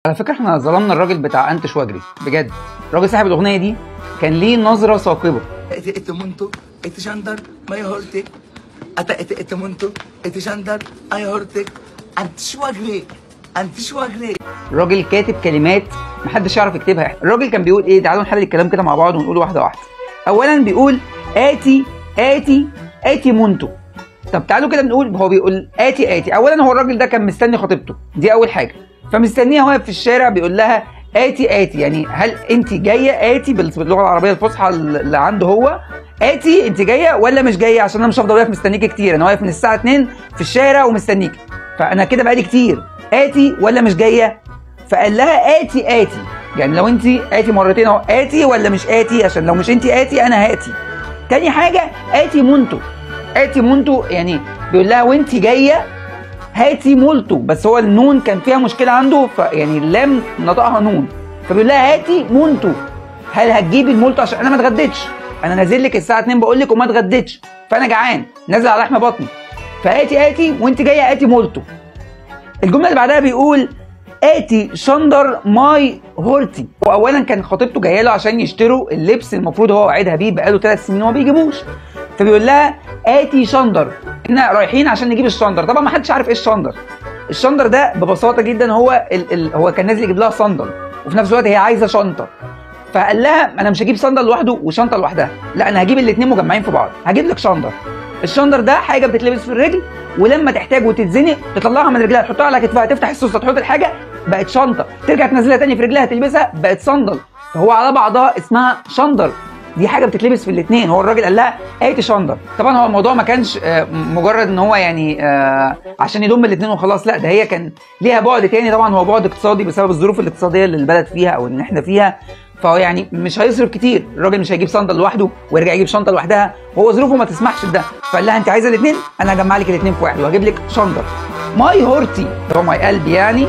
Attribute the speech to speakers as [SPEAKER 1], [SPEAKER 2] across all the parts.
[SPEAKER 1] على فكره احنا ظلمنا الراجل بتاع انتش واجري بجد الراجل صاحب الاغنيه دي كان ليه نظره ثاقبه
[SPEAKER 2] Ete, ete monto, ete jandar, may hortek. Ata ete ete monto, ete jandar, ay hortek. Anti شواجري انت شواجري
[SPEAKER 1] الراجل كاتب كلمات محدش يعرف يكتبها الراجل كان بيقول ايه تعالوا نحلل الكلام كده مع بعض ونقول واحده واحده اولا بيقول اتي اتي اتي مونتو طب تعالوا كده نقول هو بيقول اتي اتي اولا هو الراجل ده كان مستني خطيبته دي اول حاجه فمستنيها واقف في الشارع بيقول لها اتي اتي يعني هل انت جايه اتي باللغه العربيه الفصحى اللي عنده هو اتي انت جايه ولا مش جايه عشان انا مش هفضل واقف مستنيكي كتير انا واقف من الساعه 2 في الشارع ومستنيكي فانا كده بقالي كتير اتي ولا مش جايه فقال لها اتي اتي يعني لو انت اتي مرتين اهو اتي ولا مش اتي عشان لو مش انت اتي انا هاتي تاني حاجه اتي مونتو اتي مونتو يعني بيقول لها وانت جايه هاتي مولتو بس هو النون كان فيها مشكله عنده فيعني اللام نطقها نون فبيقول لها هاتي مونتو هل هتجيبي المولتو عشان انا ما اتغديتش انا نازل لك الساعه 2 بقول لك وما اتغديتش فانا جعان نازل على لحم بطني فاتي اتي وانت جايه اتي مولتو الجمله اللي بعدها بيقول اتي شندر ماي هورتي واولا كان خطيبته جايه له عشان يشتروا اللبس المفروض هو وعدها بيه بقاله ثلاث سنين وما بيجيبوش فبيقول لها اتي شندر احنا رايحين عشان نجيب الشندر طبعا ما حدش عارف ايه الشندر الشندر ده ببساطه جدا هو ال ال هو كان نازل يجيب لها صندل وفي نفس الوقت هي عايزه شنطه فقال لها انا مش هجيب صندل لوحده وشنطه لوحدها لا انا هجيب الاثنين مجمعين في بعض هجيب لك شندر الشندر ده حاجه بتتلبس في الرجل ولما تحتاج وتتزنق تطلعها من رجلها تحطها على كتفها تفتح السوسه تحط الحاجه بقت شنطه ترجع تنزلها تاني في رجلها تلبسها بقت صندل فهو على بعضها اسمها شندر دي حاجه بتتلبس في الاثنين هو الراجل قال لها ايتي شندر طبعا هو الموضوع ما كانش آه، مجرد ان هو يعني آه، عشان يضم الاثنين وخلاص لا ده هي كان ليها بعد تاني طبعا هو بعد اقتصادي بسبب الظروف الاقتصاديه اللي البلد فيها او ان احنا فيها فهو يعني مش هيصرف كتير الراجل مش هيجيب صندل لوحده ويرجع يجيب شنطه لوحدها وهو ظروفه ما تسمحش بده فقال لها انت عايزه الاثنين انا هجمع لك الاثنين في واحد وهجيب لك شنطه ماي هورتي هو ماي قلبي يعني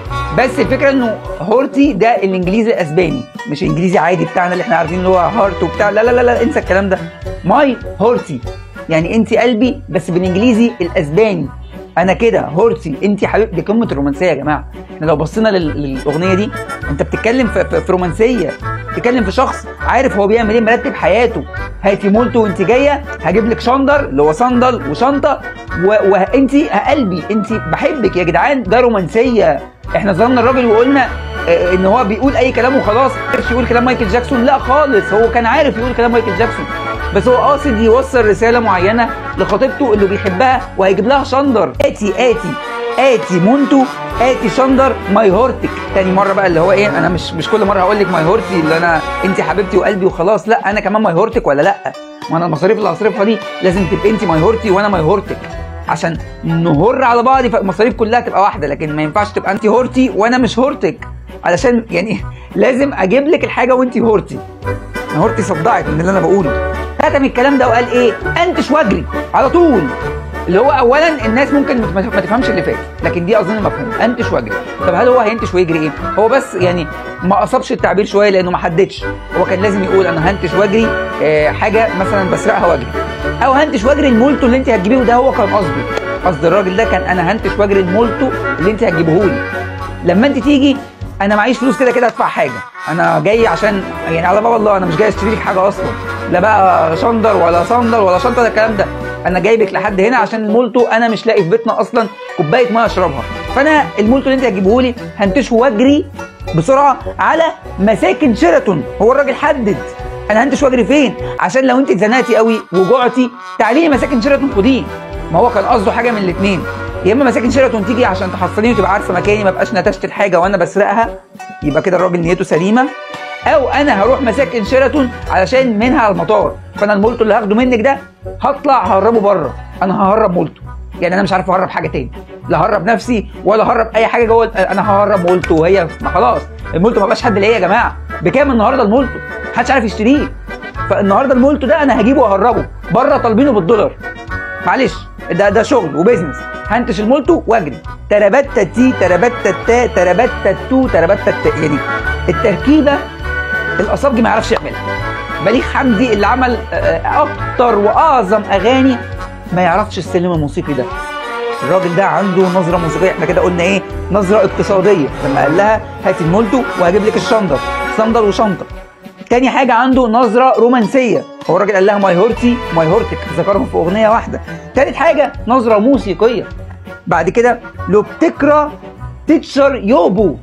[SPEAKER 1] بس الفكره انه هورتي ده الانجليزي الاسباني مش انجليزي عادي بتاعنا اللي احنا عارفين اللي هو هارت وبتاع لا لا لا, لا انسى الكلام ده ماي هورتي يعني انت قلبي بس بالانجليزي الاسباني انا كده هورتي انت حبيبتي دي قمه الرومانسيه يا جماعه احنا لو بصينا لل- للاغنيه دي انت بتتكلم في, في, في رومانسيه بتتكلم في شخص عارف هو بيعمل ايه مرتب حياته هاتي مولتو وانت جايه هجيب لك شندر اللي هو صندل وشنطه و- وانت قلبي انت بحبك يا جدعان ده رومانسيه احنا ظلمنا الراجل وقلنا آه، ان هو بيقول اي كلام وخلاص مش يقول كلام مايكل جاكسون لا خالص هو كان عارف يقول كلام مايكل جاكسون بس هو قاصد يوصل رساله معينه لخطيبته اللي بيحبها وهيجيب لها شندر اتي اتي اتي مونتو اتي شندر ماي هورتك تاني مره بقى اللي هو ايه انا مش مش كل مره هقول لك ماي هورتي اللي انا انت حبيبتي وقلبي وخلاص لا انا كمان ماي هورتك ولا لا ما انا المصاريف اللي هصرفها دي لازم تبقى انت ماي هورتي وانا ماي هورتك عشان نهر على بعض فالمصاريف كلها تبقى واحده لكن ما ينفعش تبقى انت هورتي وانا مش هورتك علشان يعني لازم اجيب لك الحاجه وانت هورتي أنا هورتي صدعت من اللي انا بقوله ختم الكلام ده وقال ايه انتش واجري على طول اللي هو اولا الناس ممكن ما ما تفهمش اللي فات لكن دي اظن مفهوم انتش واجري طب هل هو هينتش ويجري ايه هو بس يعني ما قصبش التعبير شويه لانه ما حددش هو كان لازم يقول انا هنتش واجري آه، حاجه مثلا بسرقها واجري او هنتش واجري المولتو اللي انت هتجيبيه وده هو كان قصده قصد الراجل ده كان انا هنتش واجري المولتو اللي انت هتجيبه لي لما انت تيجي انا معيش فلوس كده كده ادفع حاجه انا جاي عشان يعني على باب الله انا مش جاي اشتري لك حاجه اصلا لا بقى شندر ولا صندل ولا شنطه ولا الكلام ده انا جايبك لحد هنا عشان المولتو انا مش لاقي في بيتنا اصلا كوبايه ميه اشربها فانا المولتو اللي انت هتجيبه لي هنتشه واجري بسرعه على مساكن شيراتون هو الراجل حدد انا هنتش واجري فين عشان لو انت اتزنقتي قوي وجعتي تعالي لي مساكن شيراتون خديه ما هو كان قصده حاجه من الاثنين يا اما مساكن شيراتون تيجي عشان تحصليني وتبقى عارفه مكاني ما بقاش نتشت الحاجه وانا بسرقها يبقى كده الراجل نيته سليمه او انا هروح مساكن شيراتون علشان منها على المطار فانا المولتو اللي هاخده منك ده هطلع ههربه بره انا ههرب مولتو يعني انا مش عارف اهرب حاجه تاني لا هرب نفسي ولا هرب اي حاجه جوه انا ههرب مولتو وهي ما خلاص المولتو ما بقاش حد لاقيه يا جماعه بكام النهارده المولتو محدش عارف يشتريه فالنهارده المولتو ده انا هجيبه واهربه بره طالبينه بالدولار معلش ده ده شغل وبيزنس هنتش المولتو واجري تربتة تي تربتة تا تربتة تو تربتة تا يعني التركيبه الاصابجي ما يعرفش يعملها بليغ حمدي اللي عمل آه، اكتر واعظم اغاني ما يعرفش السلم الموسيقي ده الراجل ده عنده نظره موسيقيه احنا كده قلنا ايه نظره اقتصاديه لما قال لها هاتي المولتو وهجيب لك الشنطه صندل وشنطه تاني حاجه عنده نظره رومانسيه هو الراجل قال لها ماي هورتي ماي هورتك ذكرهم في اغنيه واحده تالت حاجه نظره موسيقيه بعد كده لو بتكرا تتشر يوبو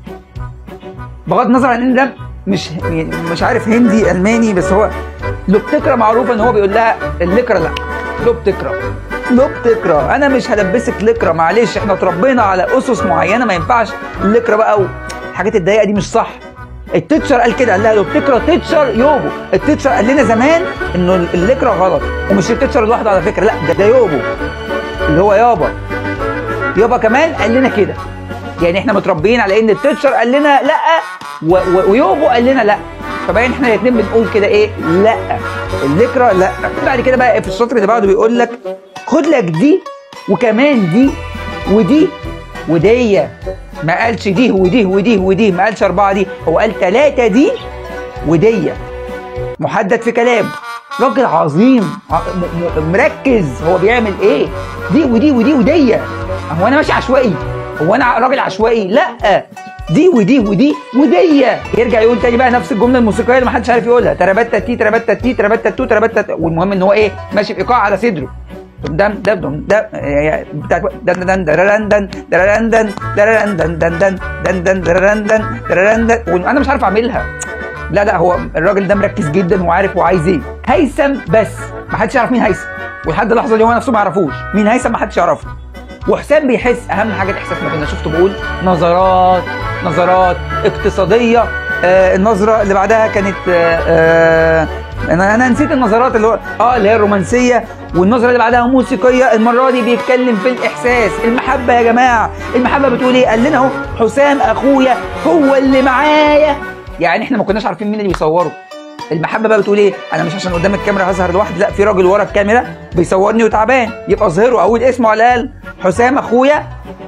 [SPEAKER 1] بغض النظر عن ان ده مش يعني مش عارف هندي الماني بس هو لو بتكرا معروفه ان هو بيقول لها اللكرة لا لو بتكرا لو بتكرا انا مش هلبسك لكرة معلش احنا اتربينا على اسس معينه ما ينفعش اللكرة بقى والحاجات الضيقه دي مش صح التيتشر قال كده قال لها لو بتكرا تيتشر يوبو التيتشر قال لنا زمان انه اللكرة غلط ومش التيتشر لوحده على فكره لا ده ده يوبو اللي هو يابا يابا كمان قال لنا كده يعني احنا متربيين على ان التيتشر قال لنا لا و- و- ويوبو قال لنا لا فبقى احنا الاثنين بنقول كده ايه لا اللكرة لا بعد كده بقى في السطر اللي بعده بيقول لك خد لك دي وكمان دي ودي ودي ما قالش دي ودي ودي ودي ما قالش اربعه دي هو قال ثلاثه دي ودي محدد في كلامه راجل عظيم ع- م- م- مركز هو بيعمل ايه دي ودي ودي ودي هو انا ماشي عشوائي هو انا راجل عشوائي لا دي ودي ودي ودي يرجع يقول تاني بقى نفس الجمله الموسيقيه اللي محدش عارف يقولها تربت تي تربت تي تربت تو تربت والمهم ان هو ايه ماشي بايقاع على صدره دم دم دم دم دم بتاعت دن دن دررن دن دررن دن دررن دن دن دن دن دن دررن دن دررن دن وانا مش عارف اعملها لا لا هو الراجل ده مركز جدا وعارف هو عايز ايه هيثم بس ما حدش يعرف مين هيثم ولحد اللحظه دي هو نفسه ما يعرفوش مين هيثم ما حدش يعرفه وحسام بيحس اهم حاجه الاحساس ما كنا شفته بقول نظرات نظرات اقتصاديه آه النظره اللي بعدها كانت آه آه انا انا نسيت النظرات اللي هو اه اللي هي الرومانسيه والنظره اللي بعدها موسيقيه المره دي بيتكلم في الاحساس المحبه يا جماعه المحبه بتقول ايه قال لنا اهو حسام اخويا هو اللي معايا يعني احنا ما كناش عارفين مين اللي بيصوره المحبه بقى بتقول ايه انا مش عشان قدام الكاميرا هظهر لوحدي لا في راجل ورا الكاميرا بيصورني وتعبان يبقى اظهره اقول اسمه على الاقل حسام اخويا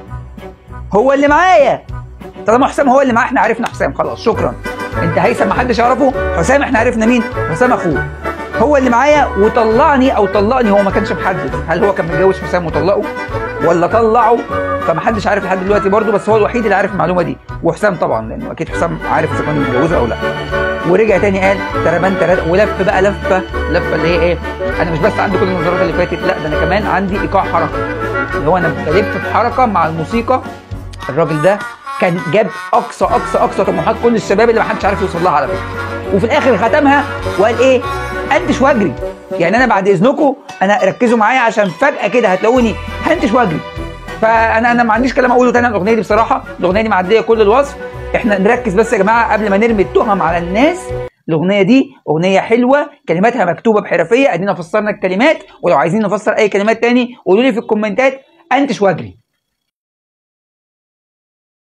[SPEAKER 1] هو اللي معايا طالما حسام هو اللي معاه احنا عرفنا حسام خلاص شكرا انت هيثم ما حدش يعرفه حسام احنا عرفنا مين حسام اخوه هو اللي معايا وطلعني او طلقني هو ما كانش محدد هل هو كان متجوز حسام وطلقه ولا طلعه فما حدش عارف لحد دلوقتي برضه بس هو الوحيد اللي عارف المعلومه دي وحسام طبعا لانه اكيد حسام عارف اذا كان متجوزه او لا ورجع تاني قال تربان تربان ولف بقى لفه لفه اللي هي ايه انا مش بس عندي كل النظرات اللي فاتت لا ده انا كمان عندي ايقاع حركه اللي هو انا بلف في حركه مع الموسيقى الراجل ده كان جاب اقصى اقصى اقصى طموحات كل الشباب اللي ما حدش عارف يوصل لها على فكره وفي الاخر ختمها وقال ايه انتش واجري يعني انا بعد اذنكم انا ركزوا معايا عشان فجاه كده هتلاقوني هنتش واجري فانا انا ما عنديش كلام اقوله تاني عن الاغنيه دي بصراحه الاغنيه دي معديه كل الوصف احنا نركز بس يا جماعه قبل ما نرمي التهم على الناس الاغنيه دي اغنيه حلوه كلماتها مكتوبه بحرفيه ادينا فسرنا الكلمات ولو عايزين نفسر اي كلمات تاني قولوا لي في الكومنتات انتش واجري